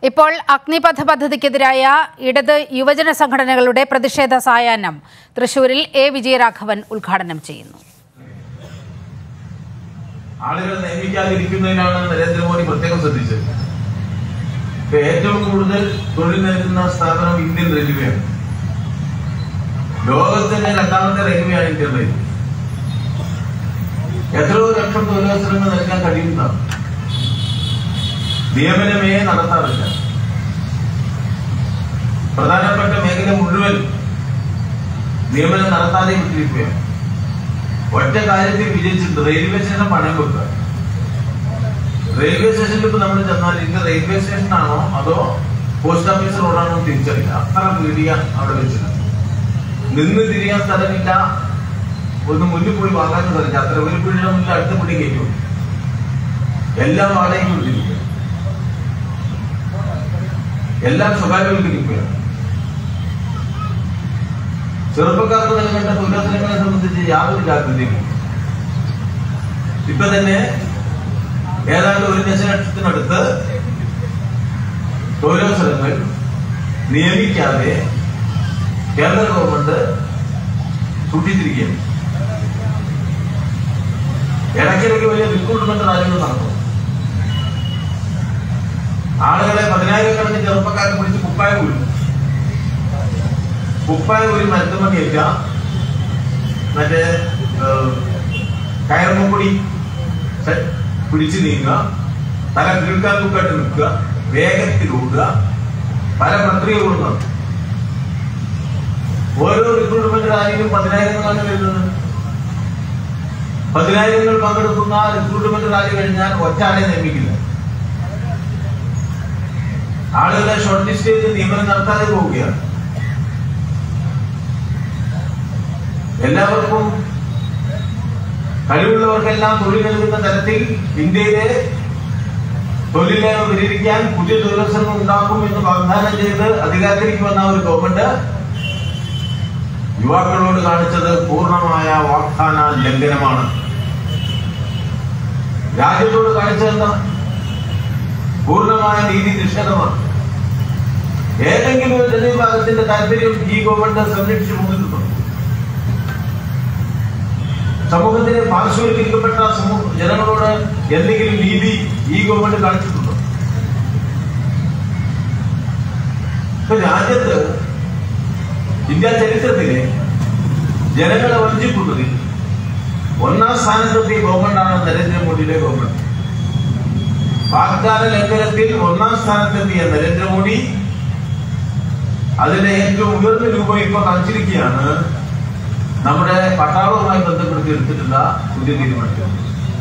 ഇപ്പോൾ അഗ്നിപഥ പദ്ധതിക്കെതിരായ ഇടത് യുവജന സംഘടനകളുടെ പ്രതിഷേധ സായാഹ്നം തൃശൂരിൽ എ വിജയരാഘവൻ ഉദ്ഘാടനം ചെയ്യുന്നു ആളുകൾ നിയമിക്കാതിരിക്കുന്നതിനാണ് നരേന്ദ്രമോദി പ്രത്യേകം ശ്രദ്ധിച്ചത് ഇപ്പൊ ഏറ്റവും കൂടുതൽ തൊഴിൽ നൽകുന്ന സ്ഥാപനം ഇന്ത്യൻ റെയിൽവേയാണ് ലോകത്തിന്റെ രണ്ടാമത്തെ റെയിൽവേയാണ് ഇന്ത്യൻ റെയിൽവേ എത്രയോ ലക്ഷം തൊഴിലവസരങ്ങൾ നൽകാൻ കഴിയുന്നതാണ് നിയമനമേ നടത്താറില്ല പ്രധാനപ്പെട്ട മേഖല മുഴുവൻ നിയമനം നടത്താതെ വിട്ടിരിക്കുകയാണ് ഒറ്റ കാര്യത്തിൽ വിജയിച്ചിട്ടുണ്ട് റെയിൽവേ സ്റ്റേഷൻ പണയം വെക്കുക റെയിൽവേ സ്റ്റേഷനിൽ ഇപ്പൊ നമ്മൾ ചെന്നാൽ ഇത് റെയിൽവേ സ്റ്റേഷൻ ആണോ അതോ പോസ്റ്റ് ഓഫീസ് റോഡാണോ എന്ന് തിരിച്ചറിയില്ല അത്ര പീടിയ അവിടെ വെച്ചിട്ടുണ്ട് നിന്ന് തിരിയാൻ സ്ഥലമില്ല ഒന്ന് മുന്നിൽ പോയി വാങ്ങാൻ സ്ഥലമില്ല അത്ര ഒരു പീടിയുടെ മുന്നിൽ അടുത്ത പിടി കയറ്റും എല്ലാം വാടകയ്ക്ക് വിട്ടിരിക്കുക എല്ലാം സ്വകാര്യവൽക്കരിക്കുകയാണ് ചെറുപ്പക്കാർക്ക് നൽകേണ്ട തൊഴിലവസരങ്ങളെ സംബന്ധിച്ച് യാതൊരു ജാഗ്രതയും ഇപ്പൊ തന്നെ ഏതാണ്ട് ഒരു ദശലക്ഷത്തിനടുത്ത് തൊഴിലവസരങ്ങൾ നിയമിക്കാതെ കേന്ദ്ര ഗവൺമെന്റ് സൂക്ഷിച്ചിരിക്കുകയാണ് ഇടയ്ക്കിടയ്ക്ക് വലിയ റിക്രൂട്ട്മെന്റ് കാര്യങ്ങൾ നടന്നു ആളുകളെ പതിനായിരക്കണക്കിന് ചെറുപ്പക്കാരെ പിടിച്ച് കുപ്പായ കൂടി കുപ്പായ ഒരു മരുത്തുമ്മ കയറ്റുക മറ്റേ കയറുമ്പൊടി പിടിച്ചു നീങ്ങുക തല കീഴ്ക്കാൻ തൂക്കായിട്ട് നിൽക്കുക വേഗത്തിൽ ഓടുക പല പ്രക്രിയകളും നടത്തും ഓരോ റിക്രൂട്ട്മെന്റ് റാലിയിലും പതിനായിരങ്ങളാണ് വരുന്നത് പതിനായിരങ്ങൾ പങ്കെടുക്കുന്ന റിക്രൂട്ട്മെന്റ് റാലി കഴിഞ്ഞാൽ ഒറ്റ ആളെ നിയമിക്കില്ല ആളുകളെ ഷോർട്ട് ലിസ്റ്റ് ചെയ്ത് നിയമനം നടത്താതെ പോവുകയാണ് എല്ലാവർക്കും കഴിവുള്ളവർക്കെല്ലാം തൊഴിൽ നൽകുന്ന തരത്തിൽ ഇന്ത്യയിലെ തൊഴിലില്ലായ്മ പരിഹരിക്കാൻ പുതിയ തൊഴിലവസരങ്ങൾ ഉണ്ടാക്കും എന്ന് വാഗ്ദാനം ചെയ്ത് അധികാരത്തിലേക്ക് വന്ന ഒരു ഗവൺമെന്റ് യുവാക്കളോട് കാണിച്ചത് പൂർണ്ണമായ വാഗ്ദാന ലംഘനമാണ് രാജ്യത്തോട് കാണിച്ചതെന്താ പൂർണ്ണമായ നീതി നിഷേധമാണ് ഏതെങ്കിലും ഒരു ജനവിഭാഗത്തിന്റെ താല്പര്യം ഈ ഗവൺമെന്റ് സംരക്ഷിച്ചു പോന്നിട്ടുണ്ടോ സമൂഹത്തിന് പാർശ്വവൽക്കരിക്കപ്പെട്ട സമൂഹ ജനങ്ങളോട് എന്തെങ്കിലും നീതി ഈ ഗവൺമെന്റ് കാണിച്ചിട്ടുണ്ടോ ഇപ്പൊ രാജ്യത്ത് ഇന്ത്യ ചരിത്രത്തിലെ ജനങ്ങളെ വഞ്ചിക്കുന്നതിൽ ഒന്നാം സ്ഥാനത്തെത്തിയ ഗവൺമെന്റാണ് നരേന്ദ്രമോദിയുടെ ഗവൺമെന്റ് വാഗ്ദാന ലംഘനത്തിൽ ഒന്നാം സ്ഥാനത്തെത്തിയ നരേന്ദ്രമോദി അതിന്റെ ഏറ്റവും ഉയർന്ന രൂപം ഇപ്പൊ കാണിച്ചിരിക്കുകയാണ് നമ്മുടെ പട്ടാളവുമായി ബന്ധപ്പെടുത്തി എടുത്തിട്ടുള്ള പുതിയ തീരുമാനം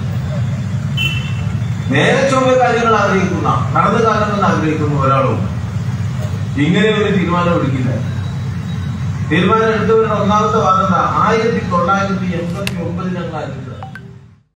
നേരെ ചൊവ്വ കാര്യങ്ങൾ ആഗ്രഹിക്കുന്ന നടന്നു കാലമെന്ന് ആഗ്രഹിക്കുന്ന ഒരാളും ഇങ്ങനെ ഒരു തീരുമാനം എടുക്കില്ല തീരുമാനം എടുത്തവരുടെ ഒന്നാമത്തെ വാദം ആയിരത്തി തൊള്ളായിരത്തി എൺപത്തി ഒമ്പതിൽ ഞങ്ങൾ ആരംഭിച്ചത്